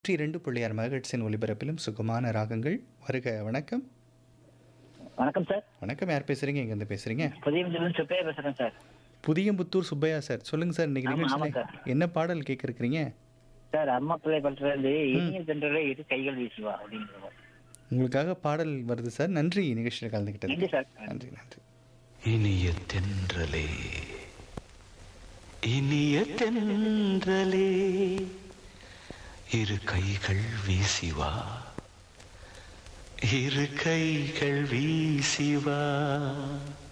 நூற்றி இரண்டு புள்ளியார் மகட்சின் ஒலிபரப்பிலும் சுகமான ராகங்கள் வருக வணக்கம் வணக்கம் சார் வணக்கம் யார் பேசுறீங்க எங்கேருந்து பேசுறீங்க புதிய மில்லியன் சுப்பையா பேசுறேன் சார் புதியம்புத்தூர் சுப்பையா சார் சொல்லுங்க சார் இன்னைக்கு ஆமா, நிகழ்ச்சியில் ஆமா என்ன பாடல் கேட்க இருக்கிறீங்க சார் அம்மா பிள்ளை படத்துல இருந்து இனிய தென்றலே இரு கைகள் வீசுவா அப்படிங்கிற உங்களுக்காக பாடல் வருது சார் நன்றி நிகழ்ச்சியில் கலந்துக்கிட்டது நன்றி சார் நன்றி நன்றி இனிய தென்றலே இனிய தென்றலே இரு கைகள் வீசிவா இரு கைகள் வீசிவா